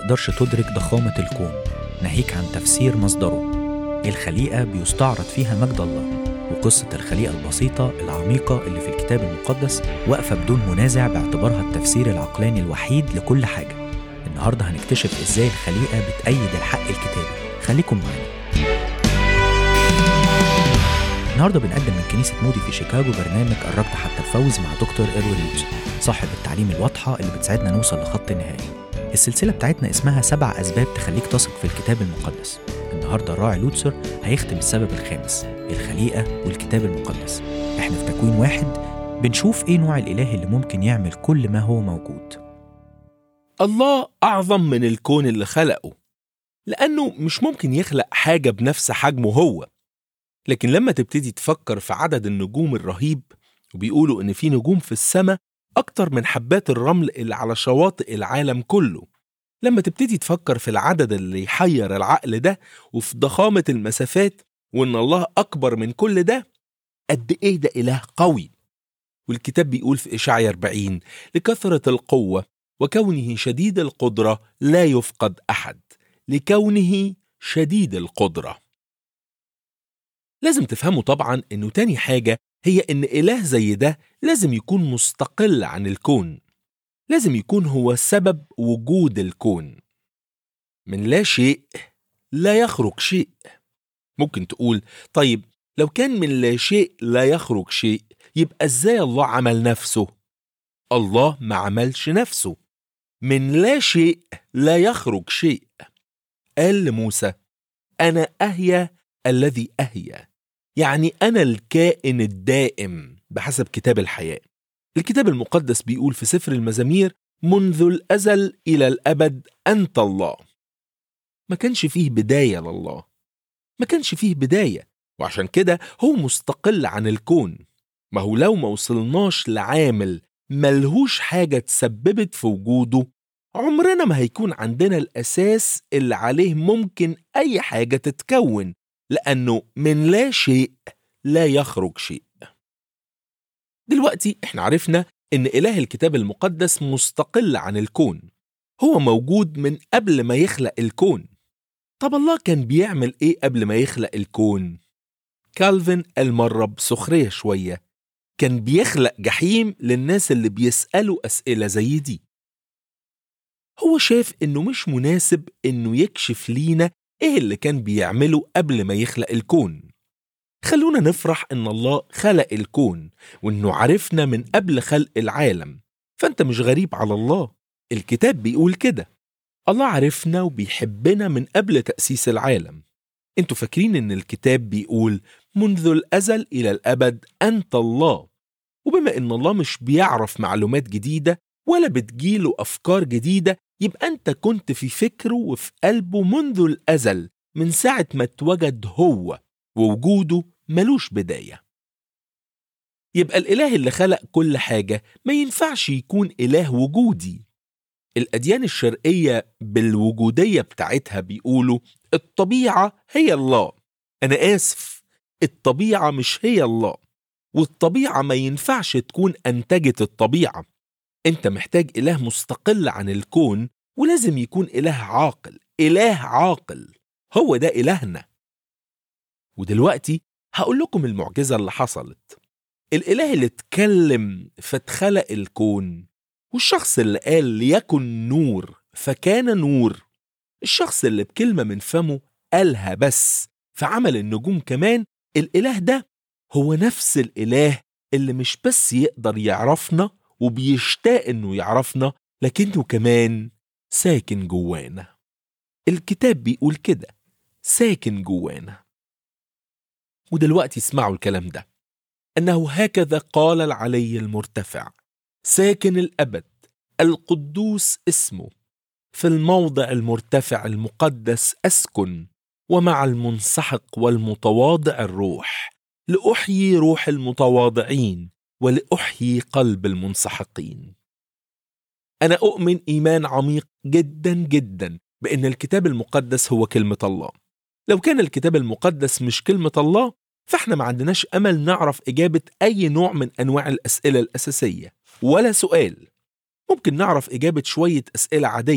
تقدرش تدرك ضخامة الكون ناهيك عن تفسير مصدره الخليقة بيستعرض فيها مجد الله وقصة الخليقة البسيطة العميقة اللي في الكتاب المقدس واقفة بدون منازع باعتبارها التفسير العقلاني الوحيد لكل حاجة النهاردة هنكتشف إزاي الخليقة بتأيد الحق الكتابي خليكم معانا النهارده بنقدم من كنيسة مودي في شيكاغو برنامج قربت حتى الفوز مع دكتور إيروين لوتس صاحب التعليم الواضحة اللي بتساعدنا نوصل لخط النهائي السلسلة بتاعتنا اسمها سبع أسباب تخليك تثق في الكتاب المقدس النهاردة الراعي لوتسر هيختم السبب الخامس الخليقة والكتاب المقدس احنا في تكوين واحد بنشوف ايه نوع الإله اللي ممكن يعمل كل ما هو موجود الله أعظم من الكون اللي خلقه لأنه مش ممكن يخلق حاجة بنفس حجمه هو لكن لما تبتدي تفكر في عدد النجوم الرهيب وبيقولوا إن في نجوم في السماء أكتر من حبات الرمل اللي على شواطئ العالم كله لما تبتدي تفكر في العدد اللي يحير العقل ده وفي ضخامة المسافات وإن الله أكبر من كل ده قد إيه ده إله قوي والكتاب بيقول في إشعيا 40 لكثرة القوة وكونه شديد القدرة لا يفقد أحد لكونه شديد القدرة لازم تفهموا طبعا إنه تاني حاجة هي إن إله زي ده لازم يكون مستقل عن الكون لازم يكون هو سبب وجود الكون من لا شيء لا يخرج شيء ممكن تقول طيب لو كان من لا شيء لا يخرج شيء يبقى ازاي الله عمل نفسه الله ما عملش نفسه من لا شيء لا يخرج شيء قال لموسى انا اهيا الذي اهيا يعني انا الكائن الدائم بحسب كتاب الحياه الكتاب المقدس بيقول في سفر المزامير منذ الازل الى الابد انت الله ما كانش فيه بدايه لله ما كانش فيه بدايه وعشان كده هو مستقل عن الكون ما هو لو ما وصلناش لعامل ملهوش حاجه تسببت في وجوده عمرنا ما هيكون عندنا الاساس اللي عليه ممكن اي حاجه تتكون لانه من لا شيء لا يخرج شيء دلوقتي احنا عرفنا ان اله الكتاب المقدس مستقل عن الكون هو موجود من قبل ما يخلق الكون طب الله كان بيعمل ايه قبل ما يخلق الكون كالفن قال مرة بسخرية شوية كان بيخلق جحيم للناس اللي بيسألوا أسئلة زي دي هو شاف إنه مش مناسب إنه يكشف لينا إيه اللي كان بيعمله قبل ما يخلق الكون خلونا نفرح إن الله خلق الكون وإنه عرفنا من قبل خلق العالم فأنت مش غريب على الله الكتاب بيقول كده الله عرفنا وبيحبنا من قبل تأسيس العالم انتوا فاكرين ان الكتاب بيقول منذ الازل الى الابد انت الله وبما ان الله مش بيعرف معلومات جديده ولا بتجيله افكار جديده يبقى انت كنت في فكره وفي قلبه منذ الازل من ساعه ما اتوجد هو ووجوده ملوش بدايه يبقى الاله اللي خلق كل حاجه ما ينفعش يكون اله وجودي الأديان الشرقية بالوجودية بتاعتها بيقولوا الطبيعة هي الله أنا آسف الطبيعة مش هي الله والطبيعة ما ينفعش تكون أنتجت الطبيعة أنت محتاج إله مستقل عن الكون ولازم يكون إله عاقل إله عاقل هو ده إلهنا ودلوقتي هقول لكم المعجزة اللي حصلت الإله اللي اتكلم فاتخلق الكون والشخص اللي قال ليكن نور فكان نور الشخص اللي بكلمة من فمه قالها بس فعمل النجوم كمان الإله ده هو نفس الإله اللي مش بس يقدر يعرفنا وبيشتاق إنه يعرفنا لكنه كمان ساكن جوانا الكتاب بيقول كده ساكن جوانا ودلوقتي اسمعوا الكلام ده أنه هكذا قال العلي المرتفع ساكن الابد القدوس اسمه في الموضع المرتفع المقدس اسكن ومع المنسحق والمتواضع الروح لاحيي روح المتواضعين ولاحيي قلب المنسحقين انا اؤمن ايمان عميق جدا جدا بان الكتاب المقدس هو كلمه الله لو كان الكتاب المقدس مش كلمه الله فاحنا ما عندناش امل نعرف اجابه اي نوع من انواع الاسئله الاساسيه ولا سؤال ممكن نعرف إجابة شوية أسئلة عادية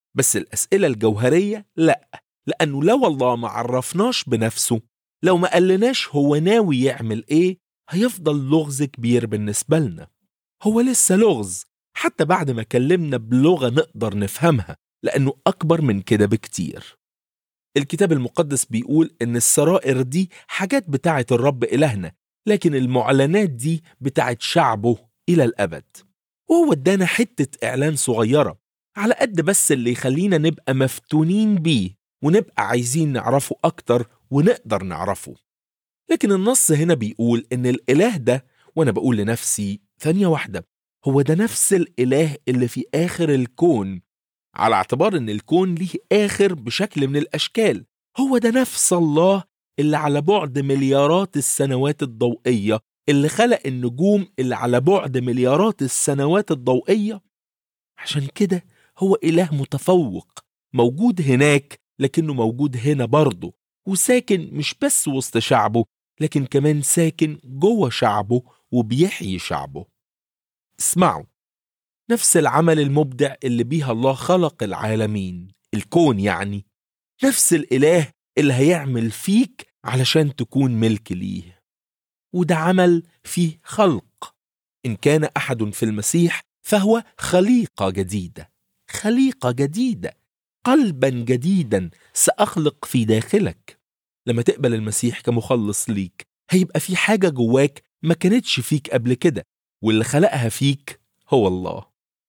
بس الأسئلة الجوهرية لأ لأنه لو الله ما عرفناش بنفسه لو ما قالناش هو ناوي يعمل إيه هيفضل لغز كبير بالنسبة لنا هو لسه لغز حتى بعد ما كلمنا بلغة نقدر نفهمها لأنه أكبر من كده بكتير الكتاب المقدس بيقول إن السرائر دي حاجات بتاعة الرب إلهنا لكن المعلنات دي بتاعة شعبه إلى الأبد وهو ادانا حتة إعلان صغيرة على قد بس اللي يخلينا نبقى مفتونين بيه ونبقى عايزين نعرفه أكتر ونقدر نعرفه لكن النص هنا بيقول إن الإله ده وأنا بقول لنفسي ثانية واحدة هو ده نفس الإله اللي في آخر الكون على اعتبار إن الكون ليه آخر بشكل من الأشكال هو ده نفس الله اللي على بعد مليارات السنوات الضوئية اللي خلق النجوم اللي على بعد مليارات السنوات الضوئية عشان كده هو إله متفوق موجود هناك لكنه موجود هنا برضه وساكن مش بس وسط شعبه لكن كمان ساكن جوه شعبه وبيحيي شعبه اسمعوا نفس العمل المبدع اللي بيها الله خلق العالمين الكون يعني نفس الإله اللي هيعمل فيك علشان تكون ملك ليه وده عمل فيه خلق إن كان أحد في المسيح فهو خليقة جديدة خليقة جديدة قلبا جديدا سأخلق في داخلك لما تقبل المسيح كمخلص ليك هيبقى في حاجة جواك ما كانتش فيك قبل كده واللي خلقها فيك هو الله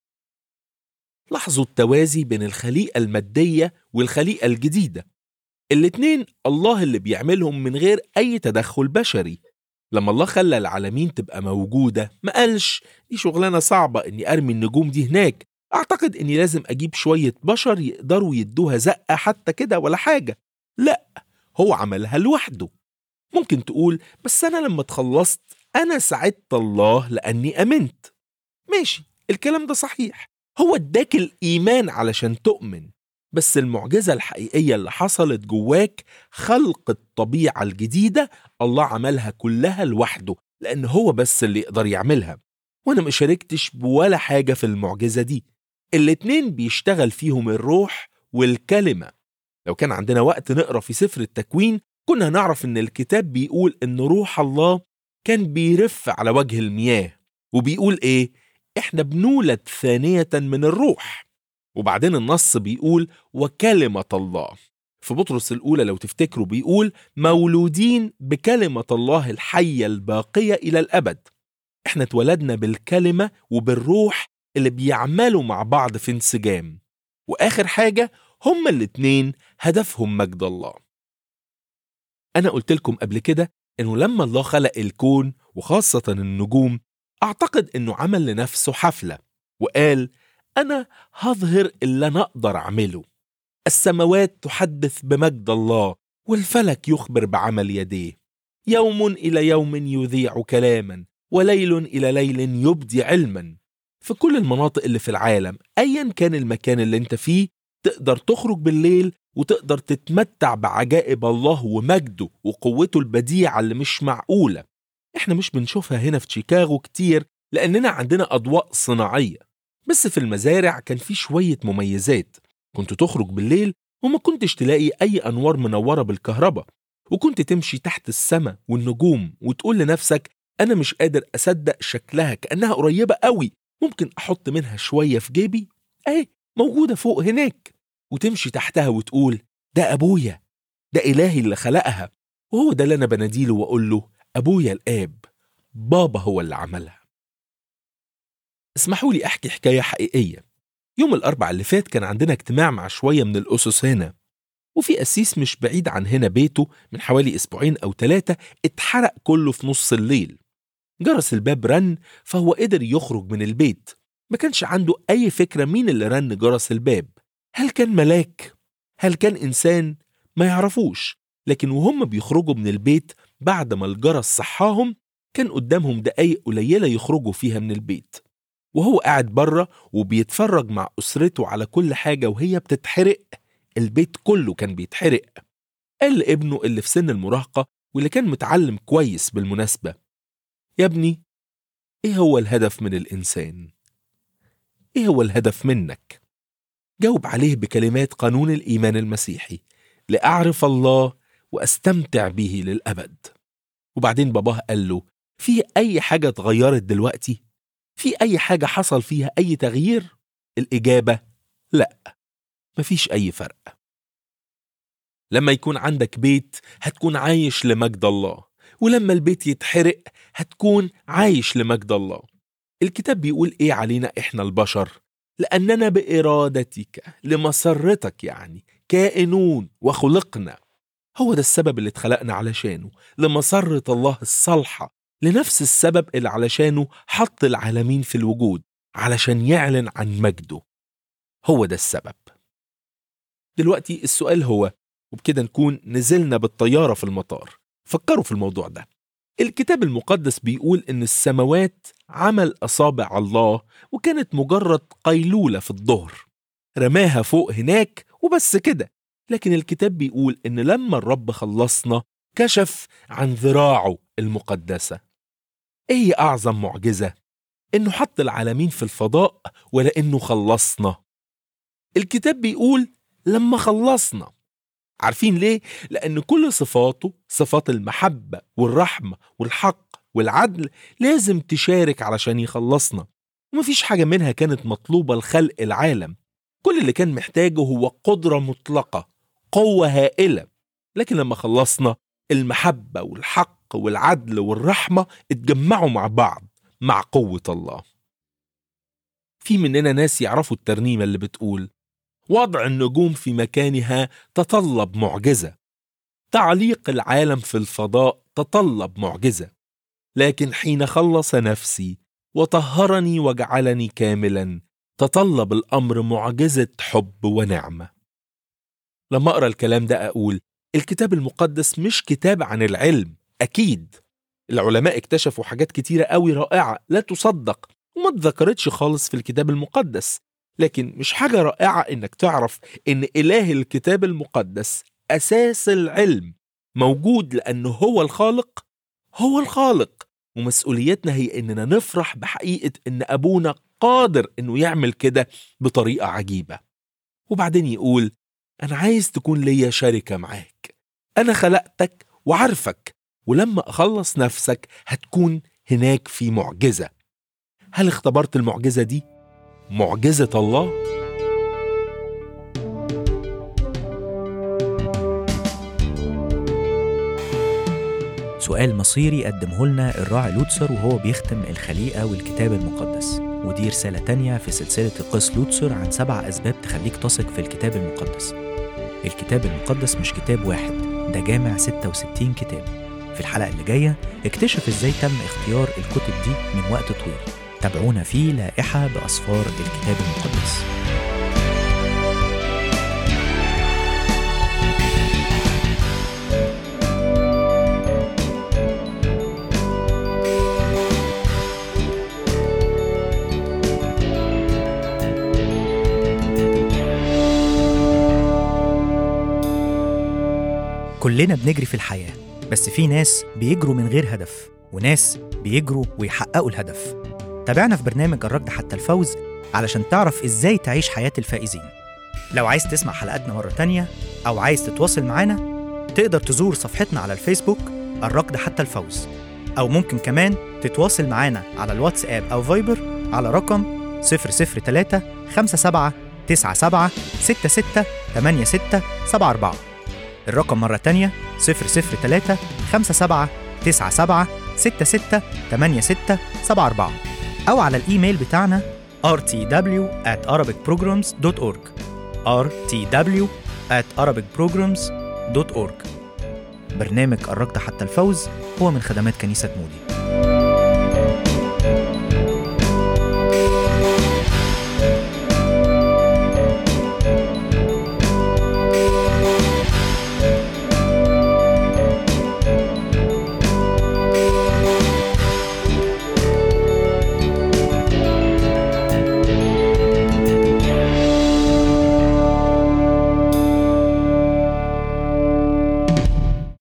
لاحظوا التوازي بين الخليقة المادية والخليقة الجديدة الاتنين الله اللي بيعملهم من غير أي تدخل بشري لما الله خلى العالمين تبقى موجودة ما قالش دي شغلانة صعبة إني أرمي النجوم دي هناك أعتقد إني لازم أجيب شوية بشر يقدروا يدوها زقة حتى كده ولا حاجة لا هو عملها لوحده ممكن تقول بس أنا لما اتخلصت أنا ساعدت الله لأني أمنت ماشي الكلام ده صحيح هو اداك الإيمان علشان تؤمن بس المعجزة الحقيقية اللي حصلت جواك خلق الطبيعة الجديدة الله عملها كلها لوحده لأن هو بس اللي يقدر يعملها وأنا ما شاركتش بولا حاجة في المعجزة دي الاتنين بيشتغل فيهم الروح والكلمة لو كان عندنا وقت نقرأ في سفر التكوين كنا نعرف إن الكتاب بيقول إن روح الله كان بيرف على وجه المياه وبيقول إيه؟ إحنا بنولد ثانية من الروح وبعدين النص بيقول وكلمة الله في بطرس الأولى لو تفتكروا بيقول مولودين بكلمة الله الحية الباقية إلى الأبد إحنا اتولدنا بالكلمة وبالروح اللي بيعملوا مع بعض في انسجام وآخر حاجة هما الاتنين هدفهم مجد الله أنا قلت لكم قبل كده إنه لما الله خلق الكون وخاصة النجوم أعتقد إنه عمل لنفسه حفلة وقال أنا هظهر اللي أنا أقدر أعمله السماوات تحدث بمجد الله والفلك يخبر بعمل يديه يوم إلى يوم يذيع كلاما وليل إلى ليل يبدي علما في كل المناطق اللي في العالم أيا كان المكان اللي انت فيه تقدر تخرج بالليل وتقدر تتمتع بعجائب الله ومجده وقوته البديعة اللي مش معقولة احنا مش بنشوفها هنا في شيكاغو كتير لأننا عندنا أضواء صناعية بس في المزارع كان في شوية مميزات كنت تخرج بالليل وما كنتش تلاقي أي أنوار منورة بالكهرباء وكنت تمشي تحت السماء والنجوم وتقول لنفسك أنا مش قادر أصدق شكلها كأنها قريبة قوي ممكن أحط منها شوية في جيبي أهي موجودة فوق هناك وتمشي تحتها وتقول ده أبويا ده إلهي اللي خلقها وهو ده اللي أنا بناديله وأقول له أبويا الآب بابا هو اللي عملها اسمحوا لي أحكي حكاية حقيقية يوم الأربع اللي فات كان عندنا اجتماع مع شوية من الأسس هنا وفي قسيس مش بعيد عن هنا بيته من حوالي أسبوعين أو ثلاثة اتحرق كله في نص الليل جرس الباب رن فهو قدر يخرج من البيت ما كانش عنده أي فكرة مين اللي رن جرس الباب هل كان ملاك؟ هل كان إنسان؟ ما يعرفوش لكن وهم بيخرجوا من البيت بعد ما الجرس صحاهم كان قدامهم دقايق قليلة يخرجوا فيها من البيت وهو قاعد بره وبيتفرج مع أسرته على كل حاجة وهي بتتحرق البيت كله كان بيتحرق قال لابنه اللي في سن المراهقة واللي كان متعلم كويس بالمناسبة يا ابني ايه هو الهدف من الإنسان؟ ايه هو الهدف منك؟ جاوب عليه بكلمات قانون الإيمان المسيحي لأعرف الله وأستمتع به للأبد وبعدين باباه قال له في أي حاجة اتغيرت دلوقتي؟ في أي حاجة حصل فيها أي تغيير؟ الإجابة لأ مفيش أي فرق لما يكون عندك بيت هتكون عايش لمجد الله ولما البيت يتحرق هتكون عايش لمجد الله الكتاب بيقول ايه علينا احنا البشر لاننا بارادتك لمسرتك يعني كائنون وخلقنا هو ده السبب اللي اتخلقنا علشانه لمسرة الله الصالحة لنفس السبب اللي علشانه حط العالمين في الوجود علشان يعلن عن مجده هو ده السبب دلوقتي السؤال هو وبكده نكون نزلنا بالطيارة في المطار فكروا في الموضوع ده الكتاب المقدس بيقول إن السماوات عمل أصابع الله وكانت مجرد قيلولة في الظهر رماها فوق هناك وبس كده لكن الكتاب بيقول إن لما الرب خلصنا كشف عن ذراعه المقدسة إيه هي أعظم معجزة؟ إنه حط العالمين في الفضاء ولا إنه خلصنا الكتاب بيقول لما خلصنا عارفين ليه؟ لأن كل صفاته صفات المحبة والرحمة والحق والعدل لازم تشارك علشان يخلصنا ومفيش حاجة منها كانت مطلوبة لخلق العالم كل اللي كان محتاجه هو قدرة مطلقة قوة هائلة لكن لما خلصنا المحبة والحق والعدل والرحمة اتجمعوا مع بعض مع قوة الله في مننا ناس يعرفوا الترنيمة اللي بتقول وضع النجوم في مكانها تطلب معجزة تعليق العالم في الفضاء تطلب معجزة لكن حين خلص نفسي وطهرني وجعلني كاملا تطلب الأمر معجزة حب ونعمة لما أقرأ الكلام ده أقول الكتاب المقدس مش كتاب عن العلم أكيد العلماء اكتشفوا حاجات كتيرة قوي رائعة لا تصدق وما اتذكرتش خالص في الكتاب المقدس لكن مش حاجة رائعة إنك تعرف إن إله الكتاب المقدس أساس العلم موجود لأنه هو الخالق هو الخالق ومسؤوليتنا هي إننا نفرح بحقيقة إن أبونا قادر إنه يعمل كده بطريقة عجيبة وبعدين يقول أنا عايز تكون ليا شركة معاك أنا خلقتك وعارفك ولما أخلص نفسك هتكون هناك في معجزة هل اختبرت المعجزة دي؟ معجزة الله؟ سؤال مصيري قدمه لنا الراعي لوتسر وهو بيختم الخليقة والكتاب المقدس ودي رسالة تانية في سلسلة القس لوتسر عن سبع أسباب تخليك تثق في الكتاب المقدس الكتاب المقدس مش كتاب واحد ده جامع 66 كتاب في الحلقة اللي جاية اكتشف ازاي تم اختيار الكتب دي من وقت طويل تابعونا في لائحة بأسفار الكتاب المقدس كلنا بنجري في الحياة بس في ناس بيجروا من غير هدف وناس بيجروا ويحققوا الهدف تابعنا في برنامج الركض حتى الفوز علشان تعرف ازاي تعيش حياة الفائزين لو عايز تسمع حلقاتنا مرة تانية أو عايز تتواصل معانا تقدر تزور صفحتنا على الفيسبوك الركض حتى الفوز أو ممكن كمان تتواصل معانا على الواتساب أو فايبر على رقم 003 57 97 66 86 74 الرقم مرة تانية 003 57 97 66 86 74 أو على الإيميل بتاعنا rtw at arabicprograms.org rtw at arabicprograms.org برنامج الركض حتى الفوز هو من خدمات كنيسة مودي